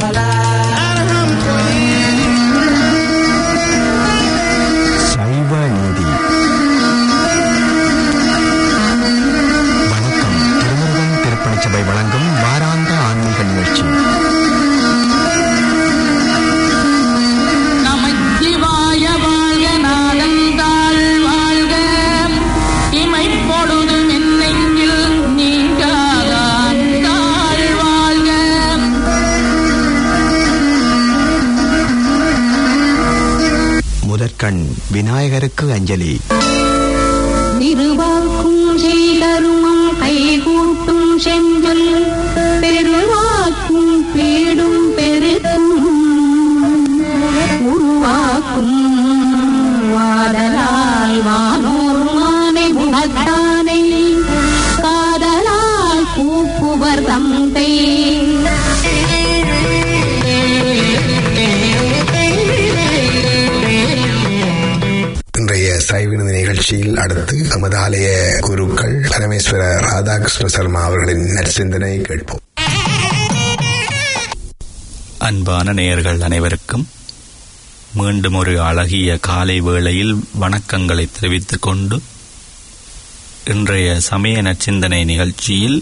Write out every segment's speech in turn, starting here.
சைவ நீதி வணக்கம் திருமுருகன் திருப்பணி சபை வழங்கும் வாராந்த ஆன்மீக நிகழ்ச்சி நமச்சிவாய வாழ்க நாதந்தாள் வாழ்க இமைப்பொழுதும் என்னெங்கில் நீங்காதான் தாழ் வாழ்க முதற்கண் விநாயகருக்கு அஞ்சலி திருவாக்கும் செய்தருமம் கைகூட்டும் செஞ்சொல் பெருவாக்கும் பேடும் பெருக்கும் உருவாக்கும் வாதலால் வானோர் மானை குணத்தானை காதலால் கூப்புவர் தந்தை இன்றைய சைவினது நிகழ்ச்சியில் அடுத்து நமது ஆலய குருக்கள் பரமேஸ்வர ராதாகிருஷ்ண சர்மா அவர்களின் நற்சிந்தனை கேட்போம் அன்பான நேயர்கள் அனைவருக்கும் மீண்டும் ஒரு அழகிய காலை வேளையில் வணக்கங்களை தெரிவித்துக் கொண்டு இன்றைய சமய நற்சிந்தனை நிகழ்ச்சியில்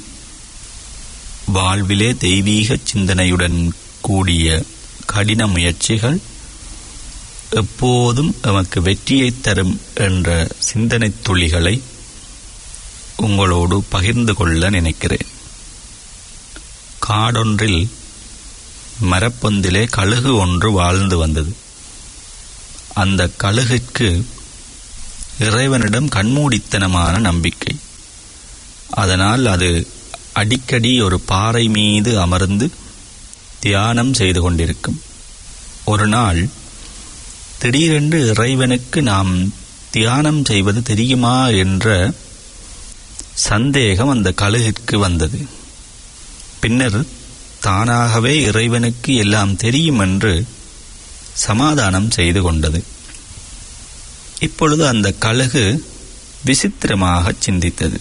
வாழ்விலே தெய்வீக சிந்தனையுடன் கூடிய கடின முயற்சிகள் எப்போதும் எமக்கு வெற்றியை தரும் என்ற சிந்தனை துளிகளை உங்களோடு பகிர்ந்து கொள்ள நினைக்கிறேன் காடொன்றில் மரப்பொந்திலே கழுகு ஒன்று வாழ்ந்து வந்தது அந்த கழுகிற்கு இறைவனிடம் கண்மூடித்தனமான நம்பிக்கை அதனால் அது அடிக்கடி ஒரு பாறை மீது அமர்ந்து தியானம் செய்து கொண்டிருக்கும் ஒரு நாள் திடீரென்று இறைவனுக்கு நாம் தியானம் செய்வது தெரியுமா என்ற சந்தேகம் அந்த கழுகிற்கு வந்தது பின்னர் தானாகவே இறைவனுக்கு எல்லாம் தெரியும் என்று சமாதானம் செய்து கொண்டது இப்பொழுது அந்த கழுகு விசித்திரமாக சிந்தித்தது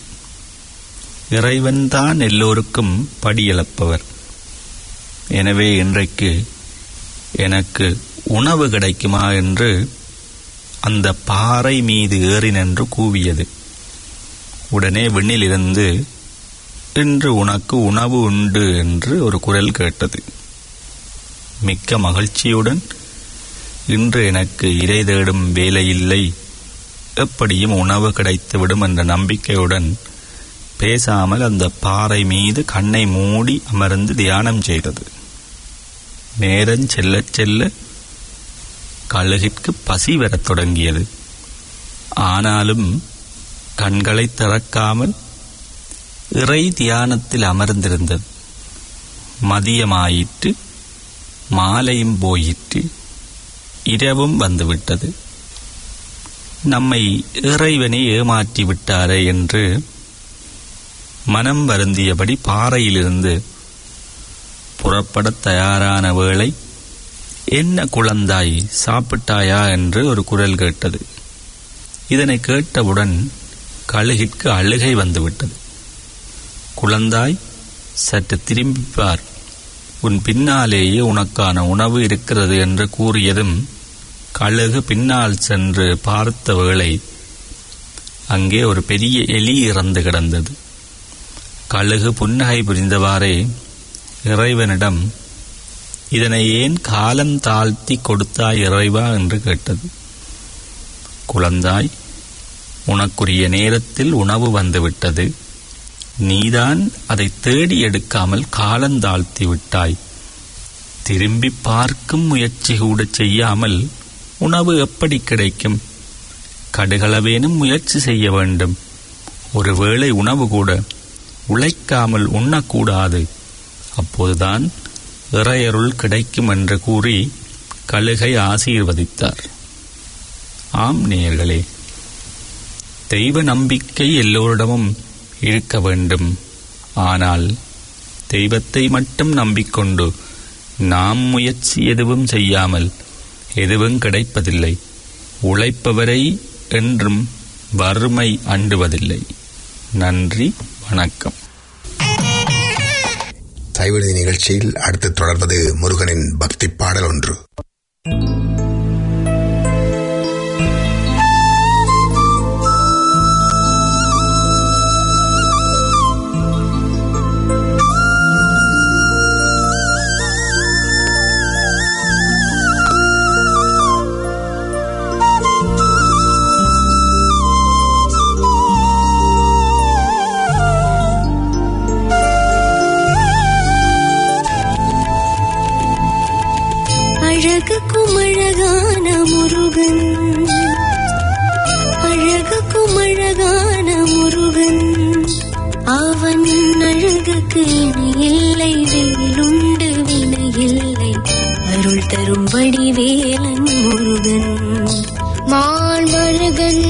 இறைவன்தான் எல்லோருக்கும் படியளப்பவர் எனவே இன்றைக்கு எனக்கு உணவு கிடைக்குமா என்று அந்த பாறை மீது ஏறி நின்று கூவியது உடனே விண்ணிலிருந்து இன்று உனக்கு உணவு உண்டு என்று ஒரு குரல் கேட்டது மிக்க மகிழ்ச்சியுடன் இன்று எனக்கு இறை தேடும் வேலையில்லை எப்படியும் உணவு கிடைத்துவிடும் என்ற நம்பிக்கையுடன் பேசாமல் அந்த பாறை மீது கண்ணை மூடி அமர்ந்து தியானம் செய்தது நேரம் செல்லச் செல்ல கழுகிற்கு பசி வரத் தொடங்கியது ஆனாலும் கண்களை திறக்காமல் இறை தியானத்தில் அமர்ந்திருந்தது மதியமாயிற்று மாலையும் போயிற்று இரவும் வந்துவிட்டது நம்மை இறைவனை ஏமாற்றி விட்டாரே என்று மனம் வருந்தியபடி பாறையிலிருந்து புறப்படத் தயாரான வேளை என்ன குழந்தாய் சாப்பிட்டாயா என்று ஒரு குரல் கேட்டது இதனை கேட்டவுடன் கழுகிற்கு அழுகை வந்துவிட்டது குழந்தாய் சற்று திரும்பிப் பார் உன் பின்னாலேயே உனக்கான உணவு இருக்கிறது என்று கூறியதும் கழுகு பின்னால் சென்று பார்த்த வேளை அங்கே ஒரு பெரிய எலி இறந்து கிடந்தது கழுகு புன்னகை புரிந்தவாறே இறைவனிடம் இதனை ஏன் காலம் தாழ்த்தி கொடுத்தாய் இறைவா என்று கேட்டது குழந்தாய் உனக்குரிய நேரத்தில் உணவு வந்துவிட்டது நீதான் அதை தேடி எடுக்காமல் காலந்தாழ்த்தி விட்டாய் திரும்பி பார்க்கும் முயற்சி கூட செய்யாமல் உணவு எப்படி கிடைக்கும் கடுகளவேனும் முயற்சி செய்ய வேண்டும் ஒருவேளை உணவு கூட உழைக்காமல் உண்ணக்கூடாது அப்போதுதான் இறையருள் கிடைக்கும் என்று கூறி கழுகை ஆசீர்வதித்தார் ஆம் நேயர்களே தெய்வ நம்பிக்கை எல்லோரிடமும் இருக்க வேண்டும் ஆனால் தெய்வத்தை மட்டும் நம்பிக்கொண்டு நாம் முயற்சி எதுவும் செய்யாமல் எதுவும் கிடைப்பதில்லை உழைப்பவரை என்றும் வறுமை அண்டுவதில்லை நன்றி வணக்கம் சைவநிதி நிகழ்ச்சியில் அடுத்து தொடர்வது முருகனின் பக்தி பாடல் ஒன்று அழகுக்கும் அழகான முருகன் அழகுக்கும் அழகான முருகன் அவன் அழகுக்கு இணையில்லை வேலுண்டு வினையில்லை அருள் தரும்படி வேலன் முருகன் மால் மருகன்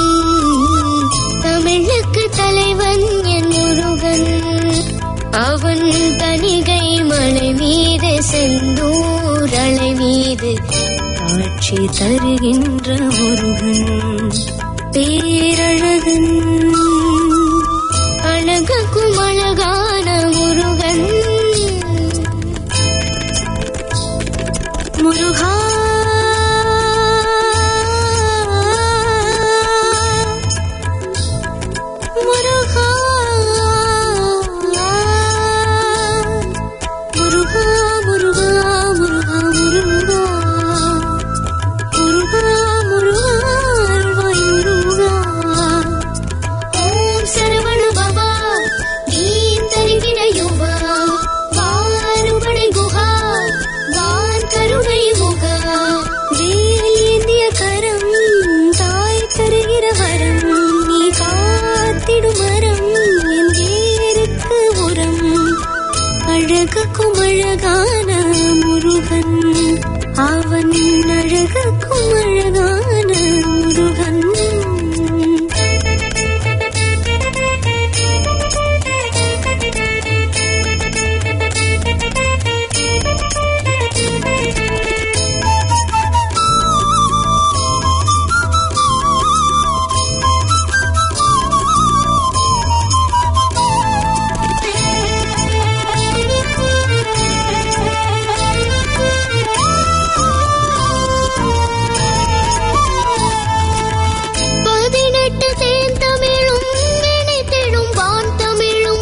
தமிழுக்கு தலைவன் என் முருகன் அவன் தனிகை மலை மீது செந்தூர் அலை மீது காட்சி தருகின்ற முருகன் பேரழகன் அழகுக்கும் அழகான முருகன் முருகா முருகா முருகா முருகா முருகா முருகா முருகா முருகா அருள்வாய் முருகா ஓம் சரவண பவா நீ தருகிற யுவா வாருபடை குஹா வான் கருணை முகா வேலியேந்திய கரம் தாய் தருகிற வரம் நீ காத்திடும் மரம் என் வேருக்கு உரம் அழகுக்கும் அழகான முருகன் அவன் அழகுக்கும் அழகான முருகன் பதினெட்டு தேன் தமிழும் நினைத்திடும் வான் தமிழும்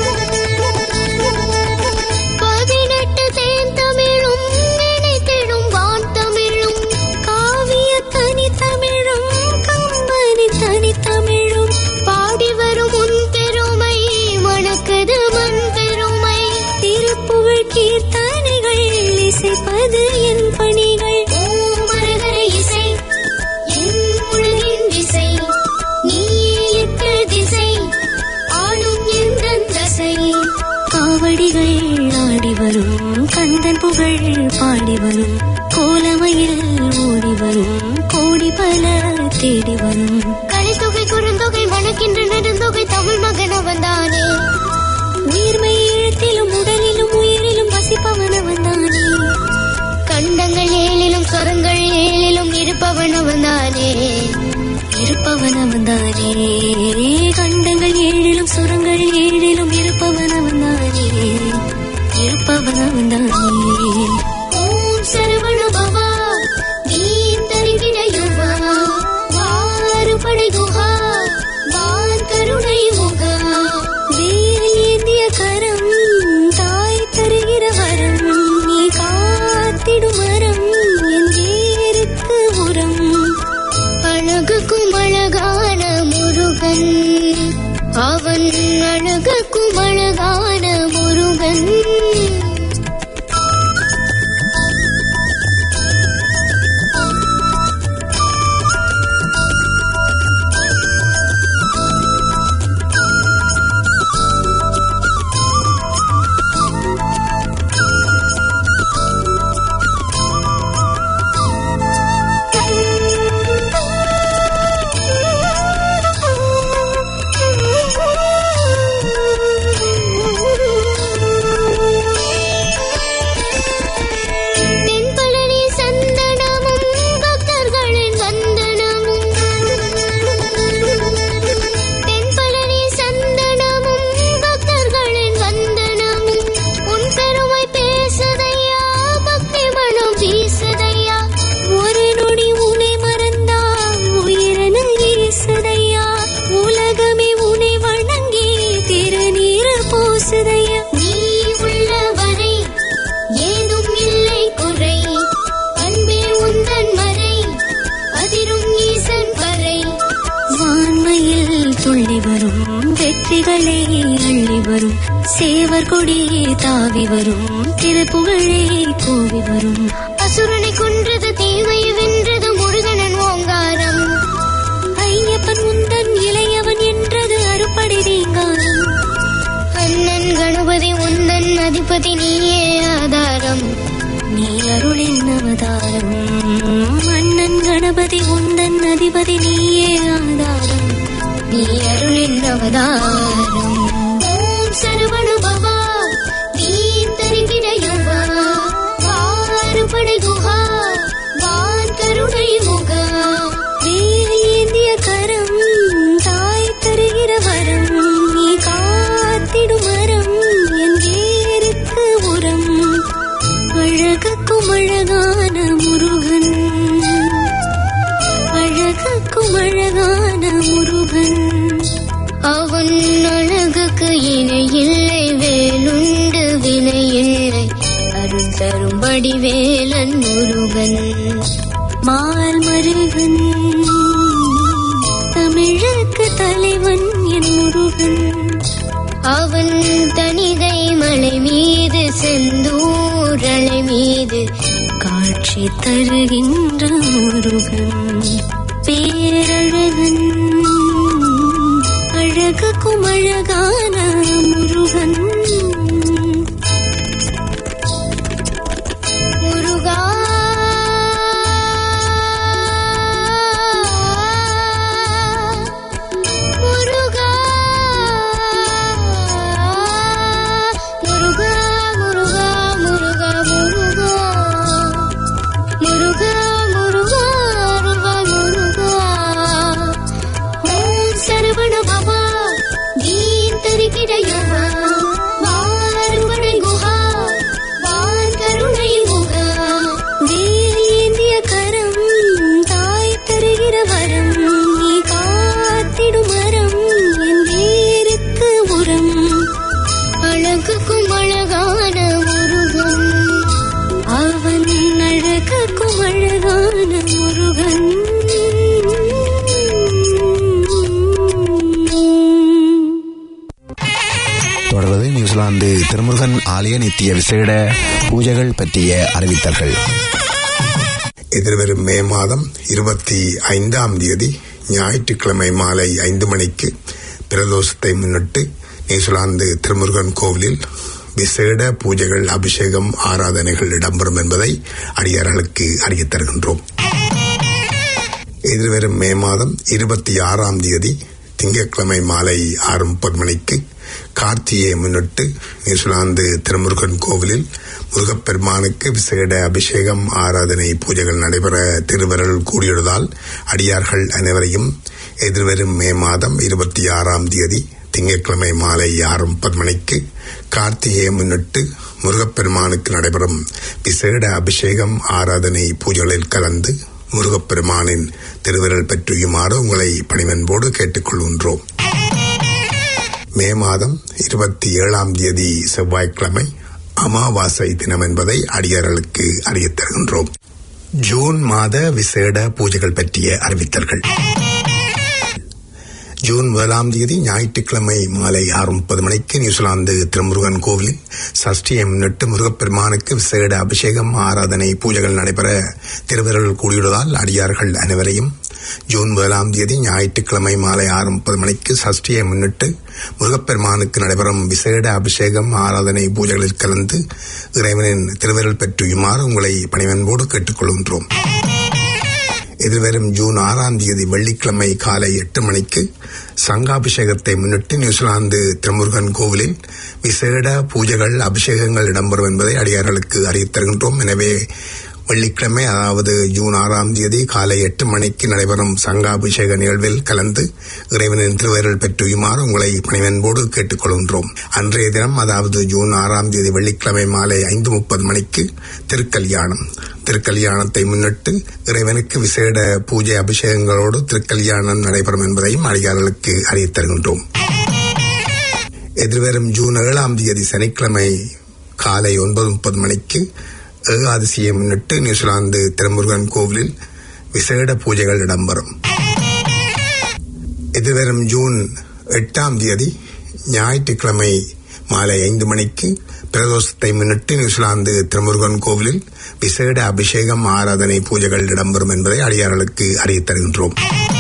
பதினெட்டு தேன் தமிழும் நினைத்திடும் வான் தமிழும் காவிய தனி தமிழும் கம்பனி தனி தமிழும் பாடி வரும் உன் பெருமை மணக்குது மண் பெருமை திருப்புகழ் கீர்த்தனைகள் இசைப்பது என் பணிகள் ஓம் மரகர இசை என் உலகின் திசை நீயே எட்டு திசை ஆளும் எந்தன் தசை காவடிகள் ஆடி வரும் கந்தன் புகழ் பாடி வரும் கோலமையில் ஓடி வரும் கோடி பல தேடி வரும் கலித்தொகை குறுந்தொகை மணக்கின்ற நெடுந்தொகை தமிழ் மகன் அவன்தானே உயிர்மை எழுத்திலும் உடலிலும் உயிரிலும் வசிப்பவன் அவன்தானே கண்டங்கள் ஏழிலும் சொரங்கள் ஏழிலும் இருப்பவன் அவன்தானே இருப்பவன் அவன்தானே கண்டங்கள் ஏழிலும் சுரங்கள் ஏழிலும் இருப்பவன் அவன்தானே இருப்பவன் அவன்தானே ஓம் சரவண பவா நீ தருகிற யுவா வாருபடை குஹா வான் கருணை முகா வேல் ஏந்திய கரம் தாய் தருகிற வரம் நீ காத்திடும் மரம் என் வேருக்கு உரம் அழகுக்கும் அழகான முருகன் அவன் அழகுக்கும் வரும் சேவர் கொடியே தாவி வரும் திருப்புகழே கோவி வரும் அசுரனை கொன்றது தீமையை வென்றது முருகனன் ஓங்காரம் ஐயப்பன் உந்தன் இளையவன் என்றது அறுபடை ரீங்காரம் அண்ணன் கணபதி உந்தன் அதிபதி நீயே ஆதாரம் நீ அருளின் அவதாரம் அண்ணன் கணபதி உந்தன் அதிபதி நீயே ஆதாரம் நீ அருளின் அவதாரம் ஓம் சரவண பவா தீர்த்தரிகிடையவா ஆறுபடை குஹா வான் கருணை முகா வேல் ஏந்திய கரம் தாய் தருகிற வரம் நீ காத்திடும் மரம் என் வேருக்கு உரம் அழகுக்கும் அழகான முருகன் அழகுக்கும் அழகான முருகன் அவன் அழகுக்கு இணையில்லை வேலுண்டு வினையில்லை அருள் தரும்படி வேலன் முருகன் மால் மருகன் தமிழுக்கு தலைவன் என் முருகன் அவன் தனிகை மலை மீது செந்தூரலை மீது காட்சி தருகின்ற முருகன் பேரழகன் அழகுக்கும் அழகான முருகன் முருகா முருகா முருகா முருகா முருகா முருகா முருகா முருகா முருகா முருகா ஓம் சரவண பவா தீர்த்தரிகிடையவா வாருபடை குஹா வான் கருணை முகா வேல் ஏந்திய கரம் தாய் தருகிற வரம் நீ காத்திடும் மரம் என் வேருக்கு உரம் அழகுக்கும் அழகான முருகன் அவன் அழகுக்கும் அழகான முருகன் தொடர்வது நியூசிலாந்து திருமுருகன் ஆலய நித்திய விசேட பூஜைகள் பற்றிய அறிவித்தல்கள் எதிர்வரும் மே மாதம் இருபத்தி ஐந்தாம் தேதி ஞாயிற்றுக்கிழமை மாலை ஐந்து மணிக்கு பிரதோஷத்தை முன்னிட்டு நியூசிலாந்து திருமுருகன் கோவிலில் விசேட பூஜைகள் அபிஷேகம் ஆராதனைகள் இடம்பெறும் என்பதை அடியார்களுக்கு அறியத் தருகின்றோம் எதிர்வரும் மே மாதம் இருபத்தி ஆறாம் தேதி திங்கட்கிழமை மாலை ஆறு முப்பது மணிக்கு கார்த்திகையை முன்னிட்டு நியூசிலாந்து திருமுருகன் கோவிலில் முருகப்பெருமானுக்கு விசேட அபிஷேகம் ஆராதனை பூஜைகள் நடைபெற திருவருள் கூடியுள்ளதால் அடியார்கள் அனைவரையும் எதிர்வரும் மே மாதம் இருபத்தி ஆறாம் தேதி திங்கட்கிழமை மாலை ஆறு முப்பது மணிக்கு கார்த்திகையை முன்னிட்டு முருகப்பெருமானுக்கு நடைபெறும் விசேட அபிஷேகம் ஆராதனை பூஜைகளில் கலந்து முருகப்பெருமானின் திருவிரல் பெற்றுயுமாறு உங்களை பணிவன்போடு கேட்டுக்கொள்கின்றோம் மே மாதம் இருபத்தி ஏழாம் தேதி செவ்வாய்க்கிழமை அமாவாசை தினம் என்பதை அடியார்களுக்கு அறியத் தருகின்றோம் ஜூன் மாத விசேட பூஜைகள் பற்றிய அறிவித்தல்கள் ஜூன் முதலாம் தேதி ஞாயிற்றுக்கிழமை மாலை ஆறு முப்பது மணிக்கு நியூசிலாந்து திருமுருகன் கோவிலில் சஷ்டியை முன்னிட்டு முருகப்பெருமானுக்கு விசேட அபிஷேகம் ஆராதனை பூஜைகள் நடைபெற திருவிரல் கூடியுள்ளதால் அடியார்கள் அனைவரையும் ஜூன் முதலாம் தேதி ஞாயிற்றுக்கிழமை மாலை ஆறு முப்பது மணிக்கு சஷ்டியை முன்னிட்டு முருகப்பெருமானுக்கு நடைபெறும் விசேட அபிஷேகம் ஆராதனை பூஜைகளில் கலந்து இறைவனின் திருவிரல் பெற்றுயுமாறு உங்களை பணிவன்போடு கேட்டுக்கொள்கின்றோம் எதிர்வரும் ஜூன் ஆறாம் தேதி வெள்ளிக்கிழமை காலை எட்டு மணிக்கு சங்காபிஷேகத்தை முன்னிட்டு நியூசிலாந்து திருமுருகன் கோவிலில் விசேட பூஜைகள் அபிஷேகங்கள் இடம்பெறும் என்பதை அடியார்களுக்கு அறிவித் தருகின்றோம் எனவே வெள்ளிக்கிழமை அதாவது ஜூன் ஆறாம் தேதி காலை எட்டு மணிக்கு நடைபெறும் சங்காபிஷேக நிகழ்வில் கலந்து இறைவனின் திருவருள் பெற்றுயுமாறு உங்களை பணிவன்போடு கேட்டுக்கொள்கின்றோம் அன்றைய தினம் அதாவது ஜூன் ஆறாம் தேதி வெள்ளிக்கிழமை மாலை ஐந்து முப்பது மணிக்கு திருக்கல்யாணம் திருக்கல்யாணத்தை முன்னிட்டு இறைவனுக்கு விசேட பூஜை அபிஷேகங்களோடு திருக்கல்யாணம் நடைபெறும் என்பதையும் அடியார்களுக்கு அறிவித் தருகின்றோம் எதிர்வரும் ஜூன் ஏழாம் தேதி சனிக்கிழமை காலை ஒன்பது முப்பது மணிக்கு ஏகாதசியை முன்னிட்டு நியூசிலாந்து திருமுருகன் கோவிலில் விசேட பூஜைகள் இடம்பெறும் எதிர்வரும் ஜூன் எட்டாம் தேதி ஞாயிற்றுக்கிழமை மாலை ஐந்து மணிக்கு பிரதோஷத்தை முன்னிட்டு நியூசிலாந்து திருமுருகன் கோவிலில் விசேட அபிஷேகம் ஆராதனை பூஜைகள் இடம்பெறும் என்பதை அடியார்களுக்கு அறியத் தருகின்றோம்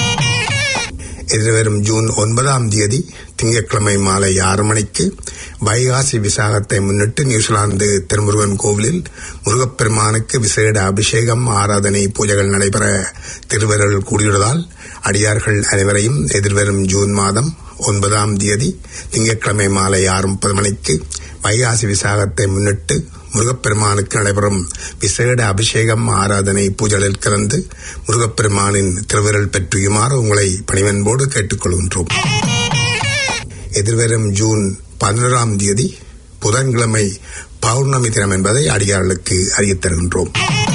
எதிர்வரும் ஜூன் ஒன்பதாம் தேதி திங்கட்கிழமை மாலை ஆறு மணிக்கு வைகாசி விசாகத்தை முன்னிட்டு நியூசிலாந்து திருமுருகன் கோவிலில் முருகப்பெருமானுக்கு விசேட அபிஷேகம் ஆராதனை பூஜைகள் நடைபெற திருவருள் கூடியுள்ளதால் அடியார்கள் அனைவரையும் எதிர்வரும் ஜூன் மாதம் ஒன்பதாம் தேதி திங்கட்கிழமை மாலை ஆறு முப்பது மணிக்கு வைகாசி விசாகத்தை முன்னிட்டு முருகப்பெருமானுக்கு நடைபெறும் விசேட அபிஷேகம் ஆராதனை பூஜைகளில் கலந்து முருகப்பெருமானின் திருவிரல் பெற்றியுமாறு உங்களை பணிவன்போடு கேட்டுக்கொள்கின்றோம் எதிர்வரும் ஜூன் பதினோராம் தேதி புதன்கிழமை பௌர்ணமி தினம் என்பதை அடியார்களுக்கு அறியத் தருகின்றோம்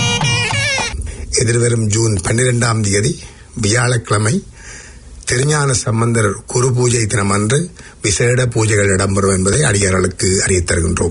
எதிர்வரும் ஜூன் பன்னிரெண்டாம் தேதி வியாழக்கிழமை திருஞான சம்பந்தர் குரு பூஜை தினம் அன்று விசேட பூஜைகள் இடம்பெறும் என்பதை அடியார்களுக்கு அறியத் தருகின்றோம்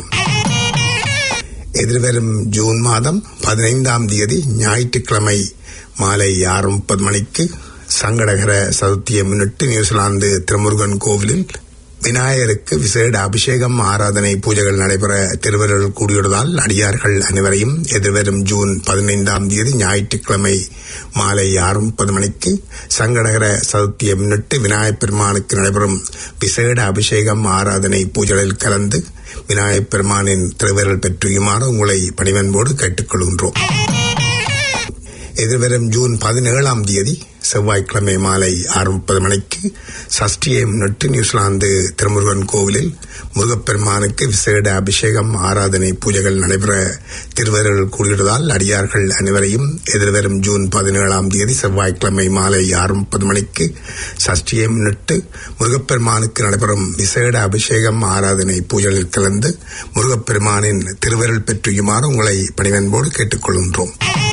எதிர்வரும் ஜூன் மாதம் பதினைந்தாம் தேதி ஞாயிற்றுக்கிழமை மாலை ஆறு முப்பது மணிக்கு சங்கடகர சதுர்த்தியை முன்னிட்டு நியூசிலாந்து திருமுருகன் கோவிலில் விநாயகருக்கு விசேட அபிஷேகம் ஆராதனை பூஜைகள் நடைபெற திருவருள் கூடியுள்ளதால் அடியார்கள் அனைவரையும் எதிர்வரும் ஜூன் பதினைந்தாம் தேதி ஞாயிற்றுக்கிழமை மாலை ஆறு முப்பது மணிக்கு சங்கடகர சதுர்த்தியை முன்னிட்டு விநாயகப் பெருமானுக்கு நடைபெறும் விசேட அபிஷேகம் ஆராதனை பூஜைகளில் கலந்து விநாயகப் பெருமானின் திருவிரல் பெற்றியுமாறு உங்களை பணிவன்போடு கேட்டுக்கொள்கின்றோம் எதிர்வரும் ஜூன் பதினேழாம் தேதி செவ்வாய்க்கிழமை மாலை ஆறு முப்பது மணிக்கு சஷ்டியை முன்னிட்டு நியூசிலாந்து திருமுருகன் கோவிலில் முருகப்பெருமானுக்கு விசேட அபிஷேகம் ஆராதனை பூஜைகள் நடைபெற திருவருள் கூடியுள்ளதால் அடியார்கள் அனைவரையும் எதிர்வரும் ஜூன் பதினேழாம் தேதி செவ்வாய்க்கிழமை மாலை ஆறு முப்பது மணிக்கு சஷ்டியை முன்னிட்டு முருகப்பெருமானுக்கு நடைபெறும் விசேட அபிஷேகம் ஆராதனை பூஜைகளில் கலந்து முருகப்பெருமானின் திருவருள் பெற்றியுமாறு உங்களை பணிவன்போடு கேட்டுக்கொள்கின்றோம்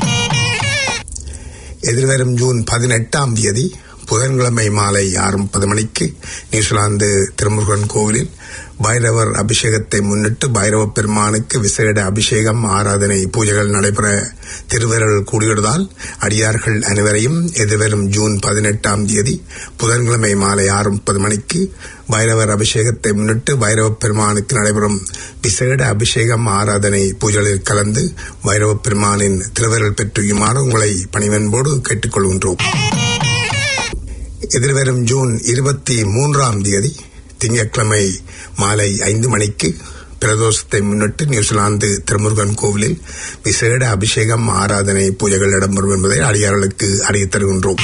எதிர்வரும் ஜூன் பதினெட்டாம் தேதி புதன்கிழமை மாலை ஆறு முப்பது மணிக்கு நியூசிலாந்து திருமுருகன் கோவிலில் பைரவர் அபிஷேகத்தை முன்னிட்டு பைரவ பெருமானுக்கு விசேட அபிஷேகம் ஆராதனை பூஜைகள் நடைபெற திருவருள் கூடியுள்ளதால் அடியார்கள் அனைவரையும் எதிர்வரும் ஜூன் பதினெட்டாம் தேதி புதன்கிழமை மாலை ஆறு முப்பது மணிக்கு பைரவர் அபிஷேகத்தை முன்னிட்டு பைரவ பெருமானுக்கு நடைபெறும் விசேட அபிஷேகம் ஆராதனை பூஜைகளில் கலந்து பைரவ பெருமானின் திருவருள் பெற்றியுமாறு உங்களை பணிவன்போடு கேட்டுக்கொள்கின்றோம் எதிர்வரும் ஜூன் இருபத்தி மூன்றாம் தேதி திங்கட்கிழமை மாலை ஐந்து மணிக்கு பிரதோஷத்தை முன்னிட்டு நியூசிலாந்து திருமுருகன் கோவிலில் விசேட அபிஷேகம் ஆராதனை பூஜைகள் இடம்பெறும் என்பதை அடியார்களுக்கு அறியத் தருகின்றோம்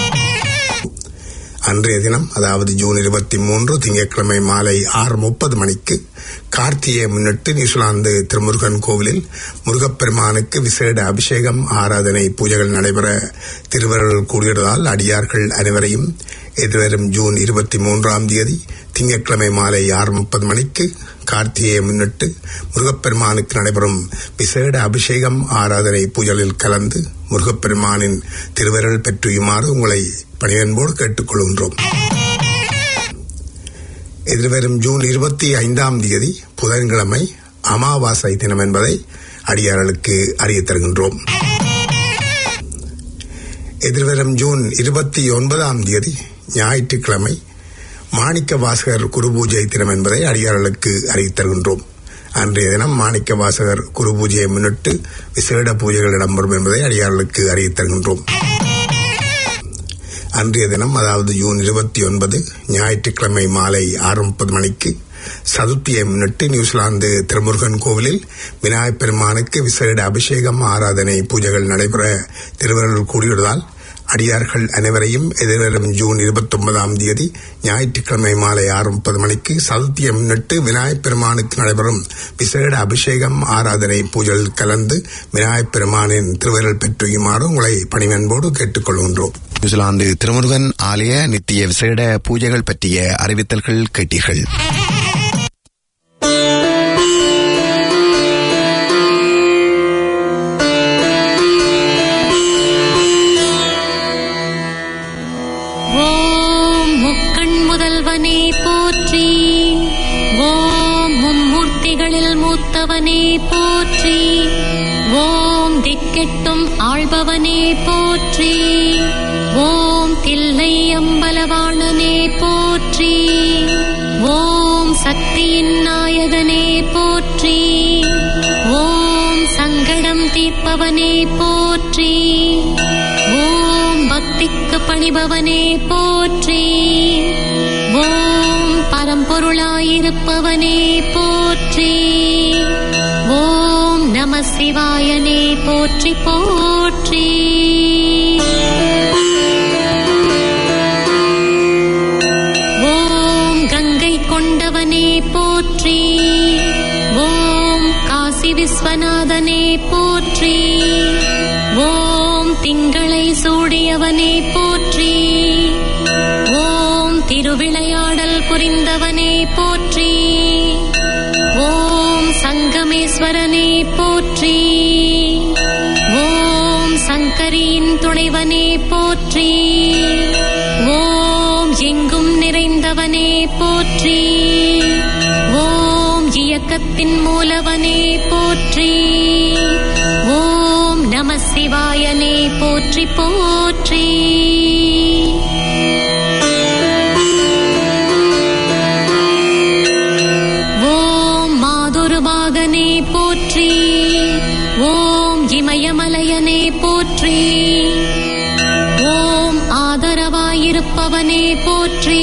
அன்றைய தினம் அதாவது ஜூன் இருபத்தி மூன்று திங்கட்கிழமை மாலை ஆறு முப்பது மணிக்கு கார்த்தியை முன்னிட்டு நியூசிலாந்து திருமுருகன் கோவிலில் முருகப்பெருமானுக்கு விசேட அபிஷேகம் ஆராதனை பூஜைகள் நடைபெற திருவருள் கூடியதால் அடியார்கள் அனைவரையும் எதிர்வரும் ஜூன் இருபத்தி மூன்றாம் தேதி திங்கட்கிழமை மாலை ஆறு முப்பது மணிக்கு கார்த்திகையை முன்னிட்டு முருகப்பெருமானுக்கு நடைபெறும் விசேட அபிஷேகம் ஆராதனை பூஜைகளில் கலந்து முருகப்பெருமானின் திருவருள் பெற்றியுமாறு உங்களை பணிவன்போடு கேட்டுக்கொள்கின்றோம் எதிர்வரும் ஜூன் இருபத்தி ஐந்தாம் தேதி புதன்கிழமை அமாவாசை தினம் என்பதை அடியார்களுக்கு அறியத் தருகின்றோம் எதிர்வரும் ஜூன் இருபத்தி ஒன்பதாம் தேதி ஞாயிற்றுக்கிழமை மாணிக்க வாசகர் குரு பூஜை தினம் என்பதை அடியார்களுக்கு அறிவித் தருகின்றோம் அன்றைய தினம் மாணிக்க வாசகர் குரு பூஜையை முன்னிட்டு விசேட பூஜைகள் இடம்பெறும் என்பதை அடியார்களுக்கு அறிவித் தருகின்றோம் அன்றைய தினம் அதாவது ஜூன் இருபத்தி ஒன்பது ஞாயிற்றுக்கிழமை மாலை ஆறு முப்பது மணிக்கு சதுர்த்தியை முன்னிட்டு நியூசிலாந்து திருமுருகன் கோவிலில் விநாயகப் பெருமானுக்கு விசேட அபிஷேகம் ஆராதனை பூஜைகள் நடைபெற திருவருள் கூடியுள்ளதால் அடியார்கள் அனைவரையும் எதிர்வரும் ஜூன் இருபத்தி ஒன்பதாம் தேதி ஞாயிற்றுக்கிழமை மாலை ஆறு முப்பது மணிக்கு சதுர்த்தியை முன்னிட்டு விநாயகப் பெருமானுக்கு நடைபெறும் விசேட அபிஷேகம் ஆராதனை பூஜையில் கலந்து விநாயகப் பெருமானின் திருவருள் பெற்றியுமாறு உங்களை பணிவன்போடு கேட்டுக்கொள்கின்றோம் நியூசிலாந்து திருமுருகன் ஆலய நித்திய விசேட பூஜைகள் பற்றிய அறிவித்தல்கள் கேட்டீர்கள் ஓம் முக்கண் முதல்வனே போற்றி ஓம் மும்மூர்த்திகளில் மூத்தவனே போற்றி ஓம் திக்கெட்டும் ஆள்பவனே போற்றி ஓம் தில்லை அம்பலவாணனே போற்றி ஓம் சக்தியின் நாயகனே நாயகனே போற்றி ஓம் சங்கடம் தீர்ப்பவனே போற்றி ஓம் பக்திக்கு பணிபவனே போற்றி ஓம் பரம்பொருளாயிருப்பவனே போற்றி ஓம் நம சிவாயனே போற்றி போற்றி ஓம் கங்கை கொண்டவனே போற்றி ஓம் காசி விஸ்வநாதனே போற்றி ஓம் திங்களை சூடியவனே போற்றி ஓம் திருவிளையாடல் புரிந்தவனே போற்றி ஓம் சங்கமேஸ்வரனே போற்றி ஓம் சங்கரியின் துணைவனே போற்றி ஓம் எங்கும் நிறைந்தவனே போற்றி ஓம் இயக்கத்தின் மூலவனே போற்றி ஓம் நம சிவாயனே போற்றி போற்றி ஓம் மாதுருபாகனே போற்றி ஓம் இமயமலையனே போற்றி ஓம் ஆதரவாயிருப்பவனே போற்றி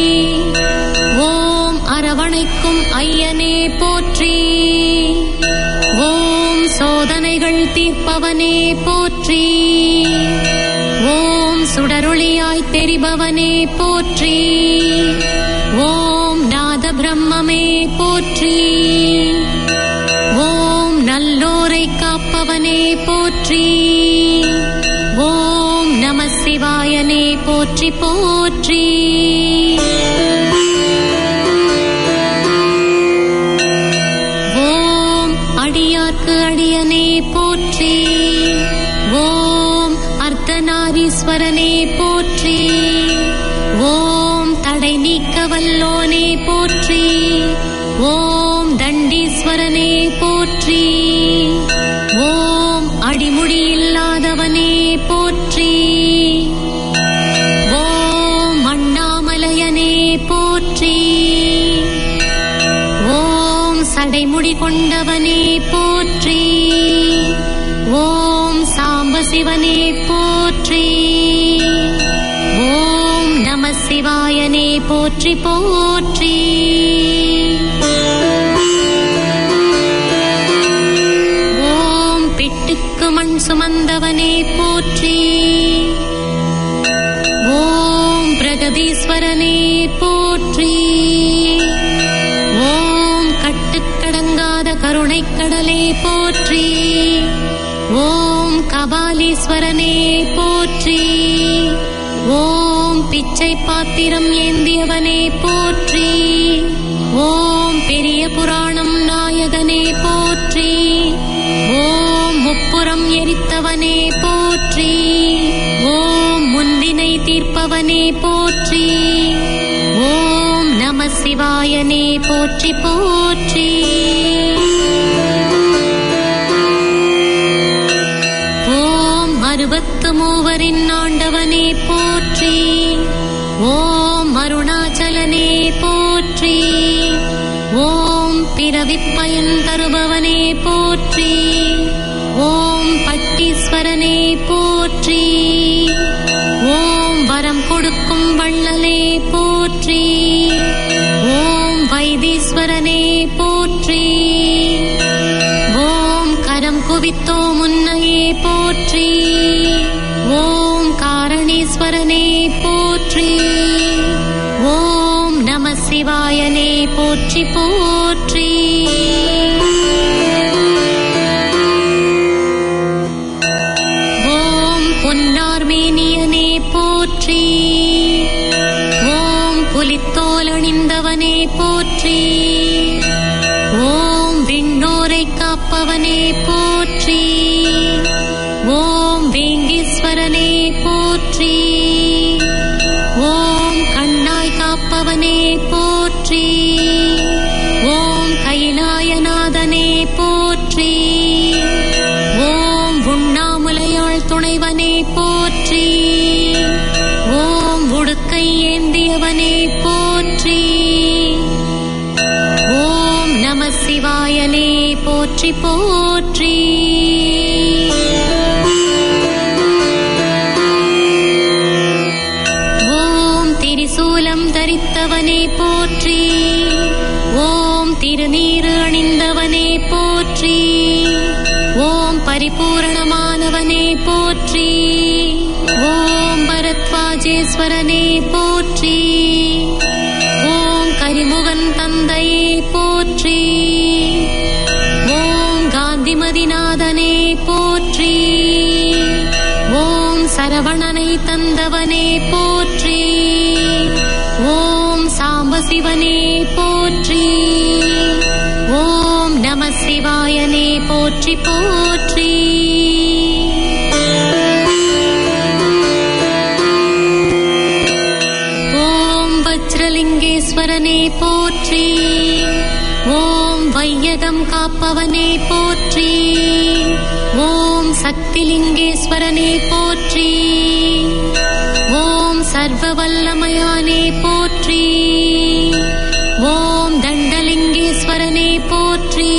ஓம் அரவணைக்கும் ஐயனே போற்றி ஓம் சோதனைகள் தீர்ப்பவனே போற்றி ஓம் சுடரொளியாய் தெரிபவனே போற்றி ஓம் நாத பிரம்மமே போற்றி ஓம் நல்லோரை காப்பவனே போற்றி ஓம் நம சிவாயனே போற்றி போற்றி ஓம் அடியார்க்கு அடியனே போற்றி ஓம் அர்த்தநாரீஸ்வரனே போற்றி ஓம் தடை நீக்க வல்லோனே போற்றி ஓம் தண்டீஸ்வரனே போற்றி ஓம் அடிமுடி இல்லாதவனே போற்றி ஓம் அண்ணாமலையனே போற்றி ஓம் சடைமுடி கொண்டவனே போற்றி ஓம் சாம்பசிவனே போற்றி ஓம் நம சிவாயனே போற்றி போற்றி ஓம் பிட்டுக்கு மண் சுமந்தவனே போற்றி ஓம் பிரகதீஸ்வரனே போற்றி ஓம் கட்டுக்கடங்காத கருணைக் கடலே போற்றி ஓம் கபாலீஸ்வரனே போற்றி ஓம் பிச்சை பாத்திரம் ஏந்தியவனே போற்றி ஓம் பெரிய புராணம் நாயகனே போற்றி ஓம் முப்புறம் எரித்தவனே போற்றி ஓம் முந்தினை தீர்ப்பவனே போற்றி ஓம் நம சிவாயனே போற்றி போற்றி ஓம் அறுபத்து மூவரின் ஆண்டவனே போற்றி ஓம் அருணாச்சலனே போற்றி ஓம் பிறவிப் பயன் தருபவனே போற்றி ஓம் பட்டீஸ்வரனே போற்றி ஓம் வரம் கொடுக்கும் வள்ளலே போற்றி ஓம் வைத்தீஸ்வரனே போற்றி ஓம் கரம் குவித்தோ முன்னையே போற்றி ஓம் காரணீஸ்வரனே போற்றி ஓம் நம சிவாயனே போற்றி போற்றி ஓம் பொன்னார்மேனியனே போற்றி ஓம் புலித்தோலணிந்தவனே போற்றி ஓம் விண்ணோரை காப்பவனே போற்றி ஓம் வேங்கீஸ்வரனே போற்றி ஓம் கண்ணாய் காப்பவனே போற்றி ஓம் கைலாயநாதனே போற்றி ஓம் உண்ணாமுலையாள் துணைவனே போற்றி ஓம் உடுக்கை ஏந்தியவனே போற்றி ஓம் நம போற்றி போற்றி ஓம் திரிசூலம் தரித்தவனே போற்றி ஓம் திருநீறு அணிந்தவனே போற்றி ஓம் பரிபூரணமானவனே போற்றி ஓம் பரத்வாஜேஸ்வரனே போற்றி ஓம் கரிமுகன் தந்தையே போற்றி ஓம் காந்திமதிநாதனே போற்றி ஓம் சரவணனை தந்தவனே போற்றி ஓம் சாம்பசிவனே போற்றி ஓம் நம சிவாயனே போற்றி போற்றி ஓம் வஜ்ரலிங்கேஸ்வரனே போற்றி ஓம் வையகம் காப்பவனே போற்றி ஓம் சக்திலிங்கேஸ்வரனே போற்றி ஓம் சர்வ வல்லமயானே போற்றி ஓம் தண்டலிங்கேஸ்வரனே போற்றி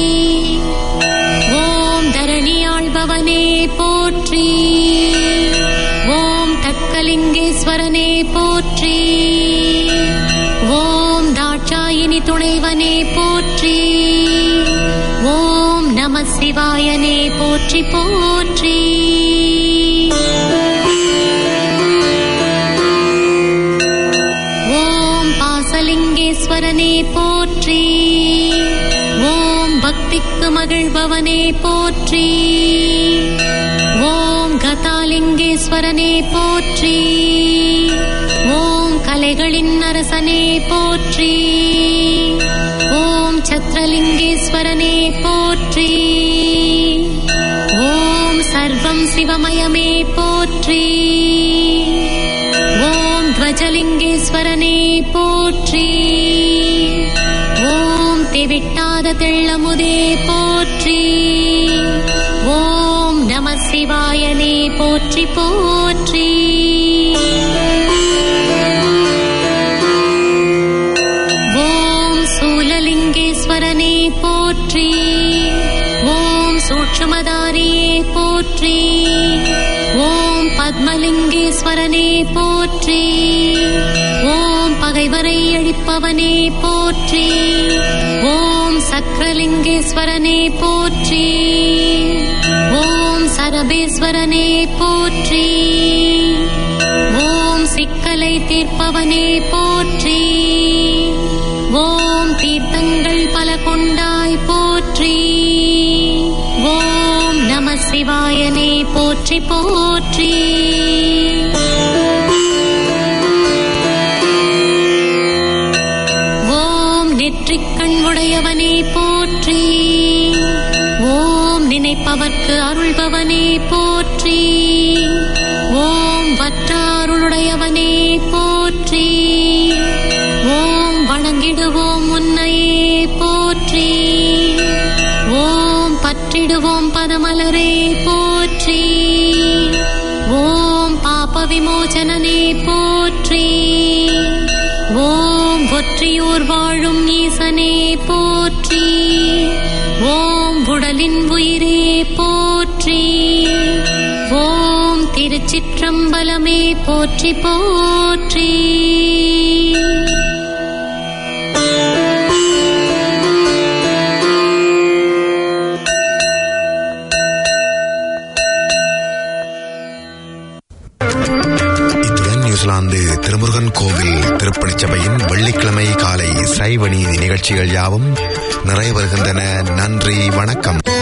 ஓம் தரணியாழ்பவனே போற்றி ஓம் தக்கலிங்கேஸ்வரனே போற்றி ஓம் தாட்சாயினி துணைவனே போற்றி ஓம் நம சிவாயனே போற்றி போற்றி ஓம் பாசலிங்கேஸ்வரனே போற்றி ஓம் பக்திக்கு மகிழ்பவனே போற்றி ஓம் கதாலிங்கேஸ்வரனே போற்றி ஓம் கலைகளின் அரசனே போற்றி ஓம் சத்ரலிங்கேஸ்வரனே போற்றி ஓம் சர்வம் சிவமயமே போற்றி ஓம் துவஜலிங்கேஸ்வரனே போற்றி ஓம் தெவிட்டாத தெள்ளமுதே போற்றி ஓம் நம சிவாயனே போற்றி போற்றி ஓம் சூலலிங்கேஸ்வரனே போற்றி ஓம் சூட்சுமதாரியே போற்றி ஓம் பத்மலிங்கேஸ்வரனே போற்றி ஓம் பகைவரை அழிப்பவனே போற்றி ஓம் சக்கரலிங்கேஸ்வரனே போற்றி ஓம் சரபேஸ்வரனே போற்றி ஓம் சிக்கலை தீர்ப்பவனே போற்றி ஓம் தீர்த்தங்கள் பல கொண்டாய் போற்றி ஓம் நம சிவாயனே போற்றி போற்றி ஓம் நெற்றிக்கண் உடையவனே போற்றி ஓம் நினைப்பவர்க்கு அருள்பவனே போற்றி ஓம் வற்றாருளுடையவனே போற்றி ஓம் வணங்கிடுவோம் உன்னையே போற்றி ஓம் பற்றிடுவோம் பதமலரே போற்றி ஓம் பாப விமோசனனே போற்றி ஓம் ஒற்றியூர் வாழும் ஈசனே போற்றி ஓம் உடலின் உயிரே போற்றி ஓம் திருச்சிற்றம்பலமே போற்றி போற்றி இத்துடன் நியூசிலாந்து திருமுருகன் கோவில் திருப்பணிச் சபையின் வெள்ளிக்கிழமை காலை சைவ நீதி நிகழ்ச்சிகள் யாவும் நிறைவு வருகின்றன நன்றி வணக்கம்